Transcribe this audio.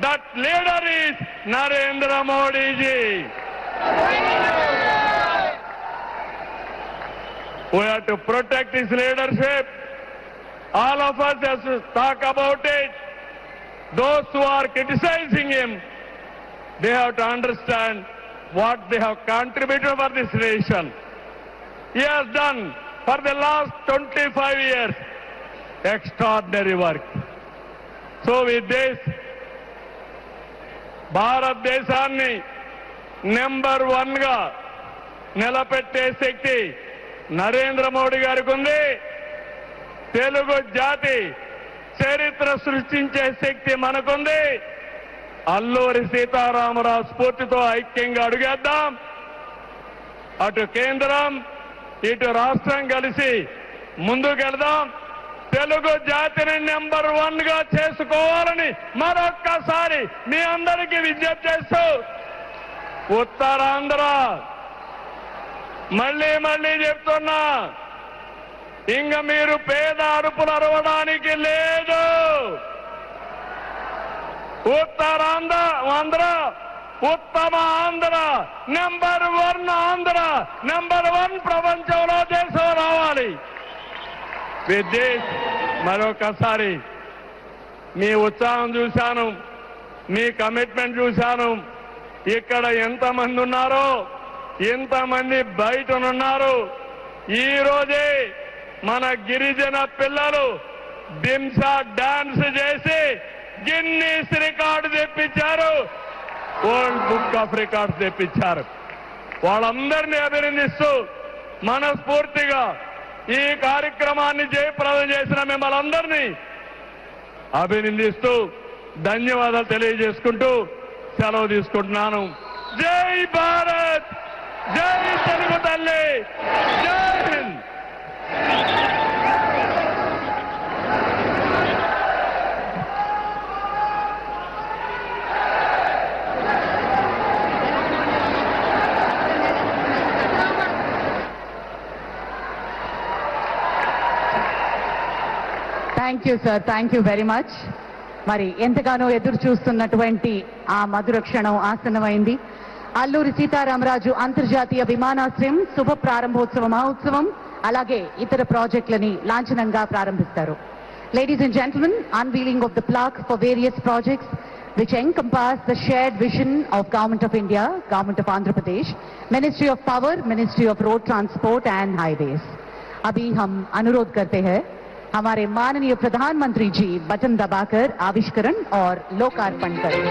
That leader is Narendra Modi ji. We have to protect his leadership. All of us have to talk about it. Those who are criticizing him, they have to understand what they have contributed for this nation. He has done for the last 25 years extraordinary work. So with this, భారతదేశాన్ని number one గా నిలబెట్టే శక్తి నరేంద్ర మోడీ గారికి ఉంది తెలుగు జాతి చరిత్ర సృష్టించే శక్తి మనకుంది అల్లూరి సీతారామరాజు స్ఫూర్తితో ఐక్యంగా అడుగేద్దాం అటు కేంద్రం ఇటు రాష్ట్రం కలిసి ముందుకెళ్దాం తెలుగు జాతిని నెంబర్ వన్ గా చేసుకోవాలని మరొక్కసారి మీ అందరికీ విజ్ఞప్తి చేస్తూ ఉత్తరాంధ్ర మళ్ళీ మళ్ళీ చెప్తున్నా ఇంక మీరు పేద అరుపులు అరవడానికి లేదు ఉత్తరాంధ్ర ఆంధ్ర ఉత్తమ Andhra number one Andhra number one ప్రపంచంలో దేశం రావాలి విద్యేష్ మరొకసారి మీ ఉత్సాహం చూశాను మీ కమిట్మెంట్ చూశాను ఇక్కడ ఎంతమంది ఉన్నారో ఎంతమంది బయటనున్నారు ఈ రోజే మన గిరిజన పిల్లలు దింసా డాన్స్ చేసి గిన్నీస్ రికార్డు తెప్పించారు వరల్డ్ బుక్ ఆఫ్ రికార్డ్స్ తెప్పించారు వాళ్ళందరినీ అభినందిస్తూ మనస్ఫూర్తిగా ఈ కార్యక్రమాన్ని జయప్రదం చేసిన మిమ్మల్ని అందరినీ అభినందిస్తూ ధన్యవాదాలు తెలియజేసుకుంటూ సెలవు తీసుకుంటున్నాను జై భారత్ జై తెలుగు తల్లి జై Hind thank you sir thank you very much మరి ఎంతగానో ఎదురు చూస్తున్నటువంటి ఆ మధుర క్షణం ఆసన్నమైంది అల్లూరి సీతారామరాజు అంతర్జాతీయ విమానాశ్రయం శుభ ప్రారంభోత్సవ మహోత్సవం అలాగే ఇతర ప్రాజెక్టులని లాంఛనంగా ప్రారంభిస్తారు ladies and gentlemen unveiling of the plaque for various projects which encompass the shared vision of Government of India, Government of Andhra Pradesh, Ministry of Power, Ministry of Road Transport and Highways. अभी हम अनुरोध करते हैं हमारे माननीय प्रधानमंत्री जी button दबाकर आविष्करण और लोकार्पण करें